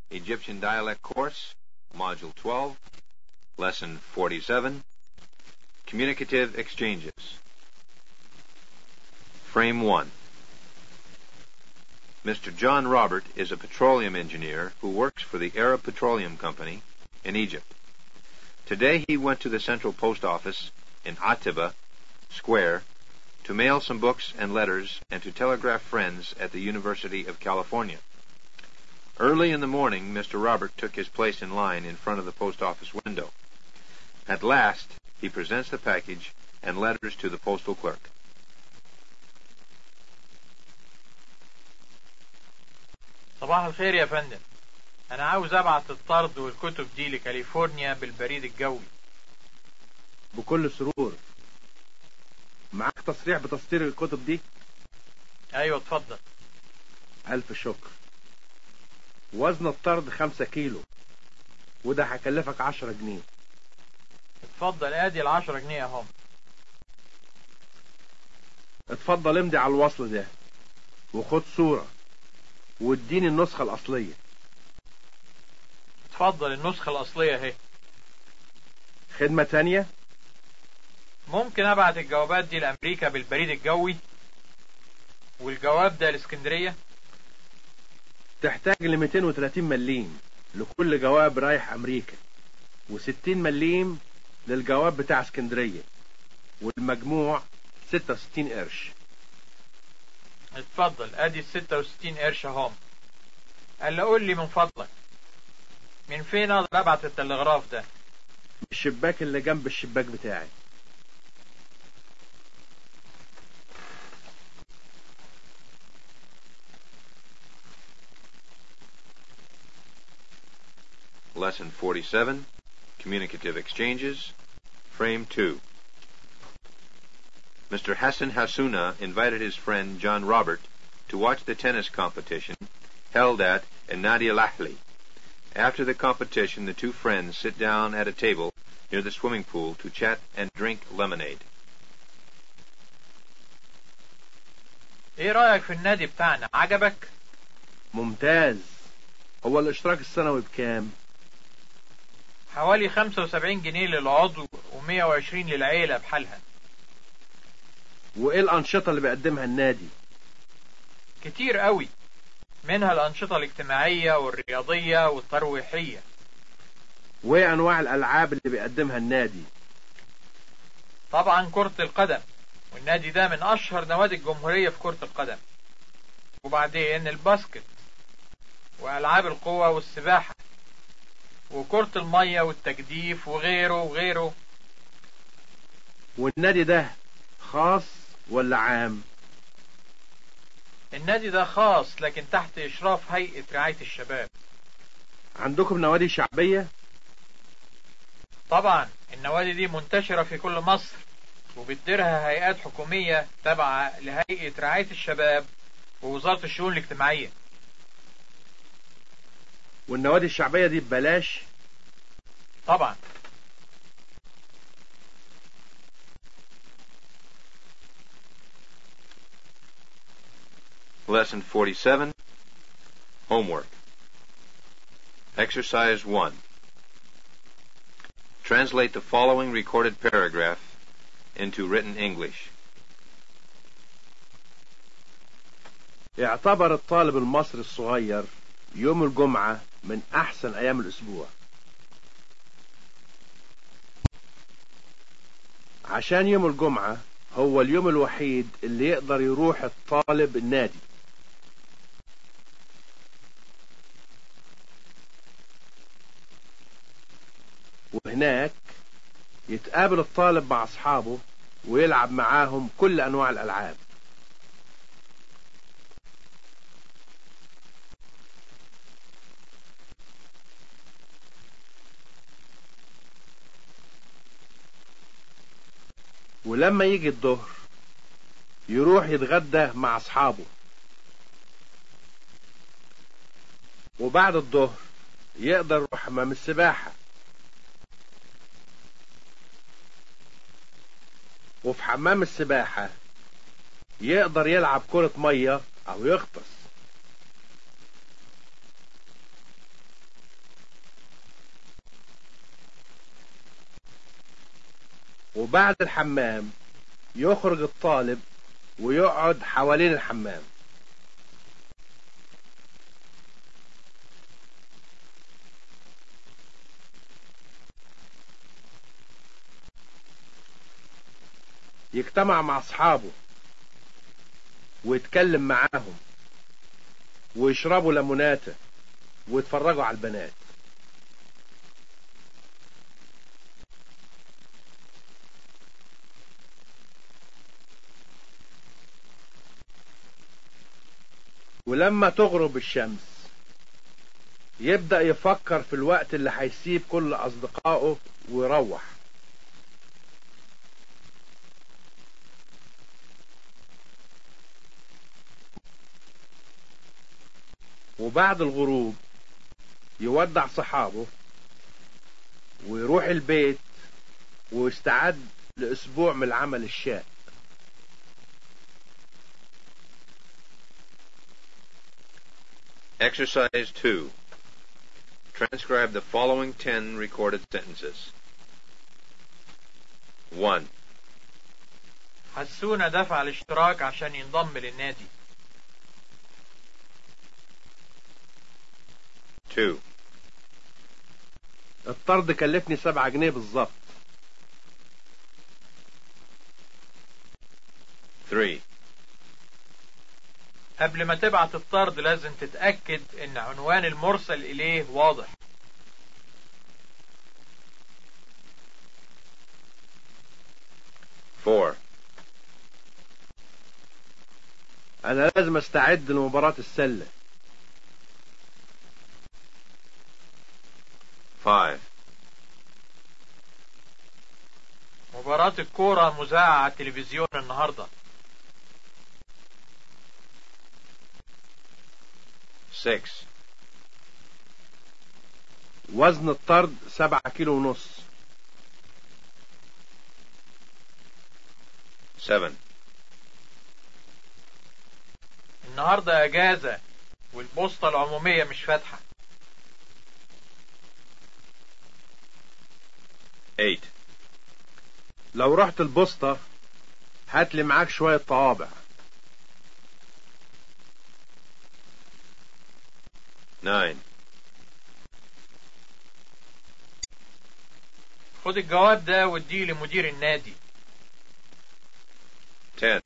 Egyptian Dialect Course, Module 12, Lesson 47, Communicative Exchanges. Frame 1. Mr. John Robert is a petroleum engineer who works for the Arab Petroleum Company in Egypt. Today he went to the Central Post Office in Atiba Square to mail some books and letters and to telegraph friends at the University of California. Early in the morning, Mr. Robert took his place in line in front of the post office window. At last, he presents the package and letters to the postal clerk. صباح الخير يا فندم أنا عاوز أبعت الطرد والكتب دي لكاليفورنيا بالبريد الجوي بكل سرور معاك تصريح بتصدير الكتب دي أيوة اتفضل ألف شكر وزن الطرد خمسة كيلو وده هيكلفك عشرة جنيه اتفضل ادي العشرة جنيه اهم اتفضل امضي على الوصل ده وخد صورة واديني النسخة الأصلية اتفضل النسخة الأصلية اهي خدمة تانية ممكن ابعت الجوابات دي لأمريكا بالبريد الجوي والجواب ده لاسكندرية تحتاج ل 230 مليم لكل جواب رايح أمريكا و60 مليم للجواب بتاع اسكندرية والمجموع 66 قرش اتفضل ادي الستة وستين قرش اهم قال قول لي من فضلك من فين اقدر ابعت التلغراف ده الشباك اللي جنب الشباك بتاعي Lesson 47, Communicative Exchanges, Frame 2. Mr. Hassan Hasuna invited his friend John Robert to watch the tennis competition held at Nadia Lahli. After the competition, the two friends sit down at a table near the swimming pool to chat and drink lemonade. ايه رأيك في النادي بتاعنا عجبك ممتاز هو الاشتراك السنوي بكام حوالي 75 جنيه للعضو و120 للعيلة بحالها وايه الانشطة اللي بيقدمها النادي كتير قوي منها الأنشطة الاجتماعية والرياضية والترويحية وايه انواع الالعاب اللي بيقدمها النادي طبعا كرة القدم والنادي ده من أشهر نوادي الجمهورية في كرة القدم وبعدين الباسكت وألعاب القوة والسباحة وكرة المية والتجديف وغيره وغيره والنادي ده خاص ولا عام النادي ده خاص لكن تحت إشراف هيئة رعاية الشباب عندكم نوادي شعبية طبعا النوادي دي منتشرة في كل مصر وبتديرها هيئات حكومية تابعة لهيئة رعاية الشباب ووزارة الشؤون الاجتماعية والنوادي الشعبية دي ببلاش طبعا Lesson 47, Homework. Exercise 1. Translate the following recorded paragraph into written English. يعتبر الطالب المصري الصغير يوم الجمعة من أحسن أيام الأسبوع عشان يوم الجمعة هو اليوم الوحيد اللي يقدر يروح الطالب النادي وهناك يتقابل الطالب مع أصحابه ويلعب معاهم كل أنواع الألعاب ولما يجي الظهر يروح يتغدى مع أصحابه وبعد الظهر يقدر يروح حمام السباحة وفي حمام السباحة يقدر يلعب كرة مية أو يغطس وبعد الحمام يخرج الطالب ويقعد حوالين الحمام يجتمع مع أصحابه ويتكلم معاهم ويشربوا ليموناته ويتفرجوا على البنات ولما تغرب الشمس يبدأ يفكر في الوقت اللي هيسيب كل أصدقائه ويروح وبعد الغروب يودع صحابه ويروح البيت ويستعد لأسبوع من العمل الشاق Exercise 2. Transcribe the following 10 recorded sentences. 1, حسونا دفع الاشتراك عشان ينضم للنادي 2, الطرد كلفني سبعة جنيه بالظبط 3, قبل ما تبعت الطرد لازم تتأكد ان عنوان المرسل اليه واضح 4, أنا لازم أستعد لمباراة السلة 5, مباراة الكورة مذاعة على التلفزيون النهاردة 6, وزن الطرد سبعة كيلو ونص 7, النهاردة اجازة والبوسطة العمومية مش فاتحة 8, لو رحت البوسطة هات لي معاك شوية طوابع 9, خد الجواب ده واديه لمدير النادي 10,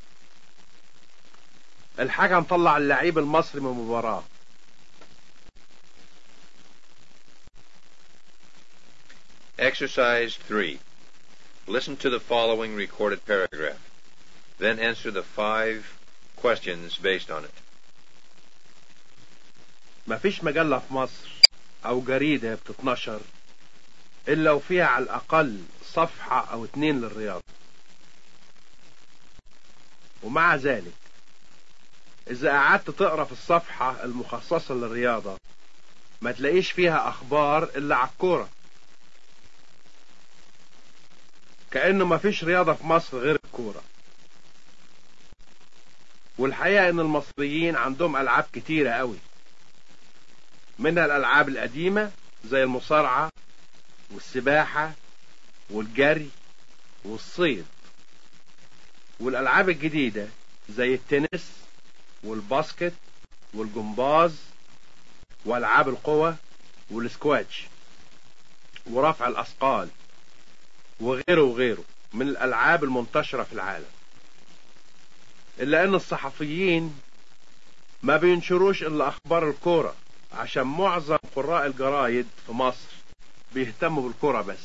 الحكم طلع اللعيب المصري من المباراة Exercise 3. Listen to the following recorded paragraph. Then answer the five questions based on it. مفيش مجلة في مصر أو جريدة بتتنشر إلا وفيها على الأقل صفحة أو اتنين للرياضة ومع ذلك إذا قعدت تقرأ في الصفحة المخصصة للرياضة ما تلاقيش فيها أخبار إلا على الكورة كأنه مفيش رياضة في مصر غير الكورة والحقيقة إن المصريين عندهم ألعاب كتيرة قوي منها الألعاب القديمة زي المصارعة والسباحة والجري والصيد والألعاب الجديدة زي التنس والباسكت والجمباز وألعاب القوى والسكواتش ورفع الأثقال وغيره وغيره من الألعاب المنتشرة في العالم إلا أن الصحفيين ما بينشروش إلا أخبار الكورة عشان معظم قراء الجرايد في مصر بيهتموا بالكرة بس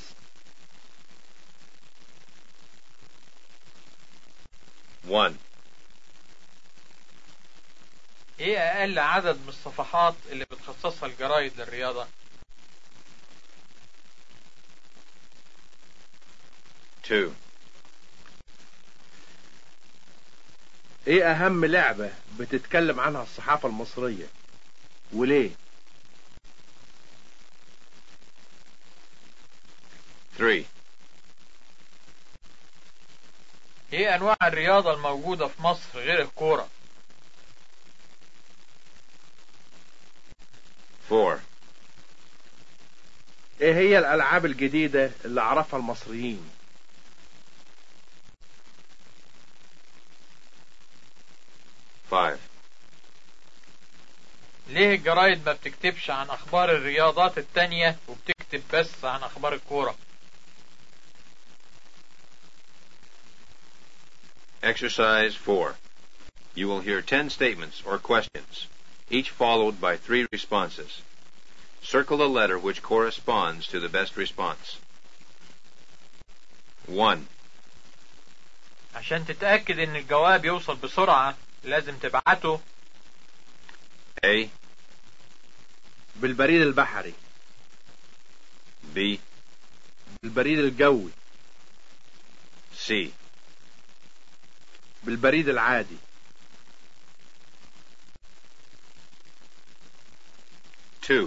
One, ايه اقل عدد من الصفحات اللي بتخصصها الجرايد للرياضة two, ايه اهم لعبة بتتكلم عنها الصحافة المصرية وليه three, ايه انواع الرياضة الموجودة في مصر غير الكورة four, ايه هي الالعاب الجديدة اللي عرفها المصريين ليه الجرايد ما بتكتبش عن اخبار الرياضات التانية وبتكتب بس عن اخبار الكورة Exercise 4. You will hear 10 statements or questions, each followed by three responses. Circle the letter which corresponds to the best response. 1, عشان تتأكد ان الجواب يوصل بسرعة لازم تبعته A, بالبريد البحري B, بالبريد الجوي C, بالبريد العادي 2,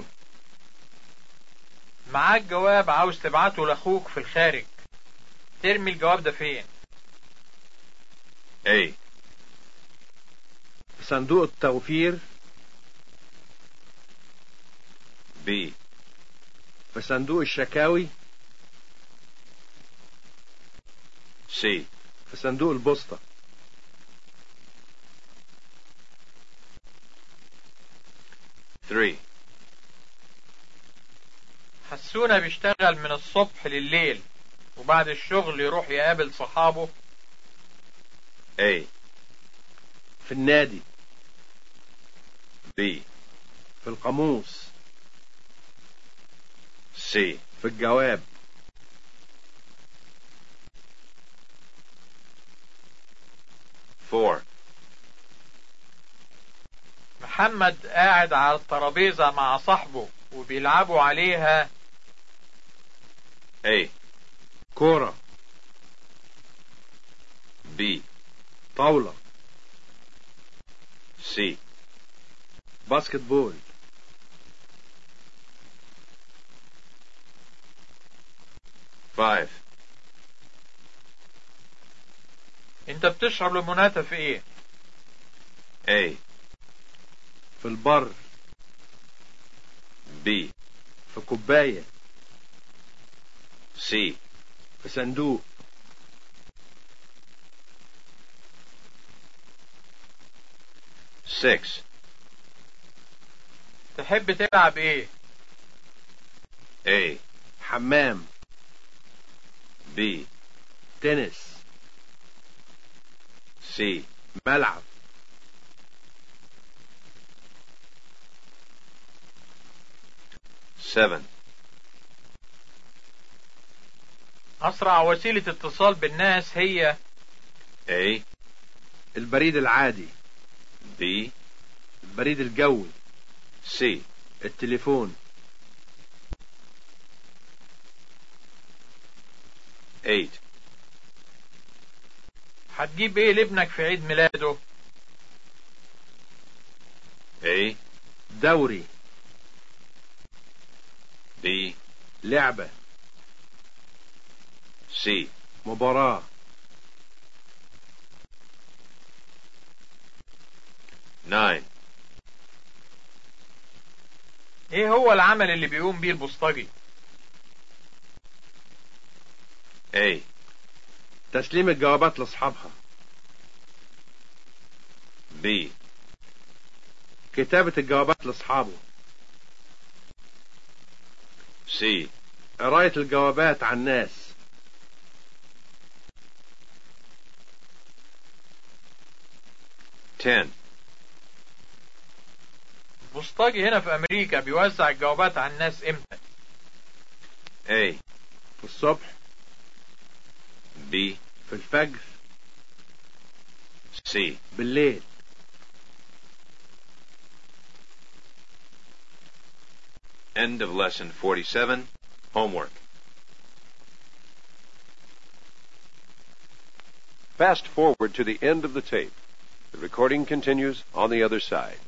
معاك جواب عاوز تبعته لاخوك في الخارج ترمي الجواب ده فين A, في صندوق التوفير B, في صندوق الشكاوي C, في صندوق البوسطة Three. حسونا بيشتغل من الصبح لليل وبعد الشغل يروح يقابل صحابه A. في النادي B. في القاموس C. في الجواب Four. محمد قاعد على الترابيزة مع صاحبه وبيلعبوا عليها A. كورة B. طاولة C. باسكت بول Five. انت بتشرب ليموناتة في ايه A. في البر B. في كوباية C. في صندوق Six. تحب تلعب ايه A. حمام B. تنس C. ملعب Seven. اسرع وسيلة اتصال بالناس هي A. البريد العادي B. البريد الجوي C. التليفون Eight. هتجيب ايه لابنك في عيد ميلاده A. دوري B. لعبة C. مباراة Nine. ايه هو العمل اللي بيقوم بيه البوسطجي A. تسليم الجوابات لأصحابها B. كتابة الجوابات لأصحابه C. قراية الجوابات عن الناس Ten. البوسطجي هنا في امريكا بيوزع الجوابات على الناس امتى A. في الصبح B. في الفجر C. بالليل End of lesson 47. Homework. Fast forward to the end of the tape. The recording continues on the other side.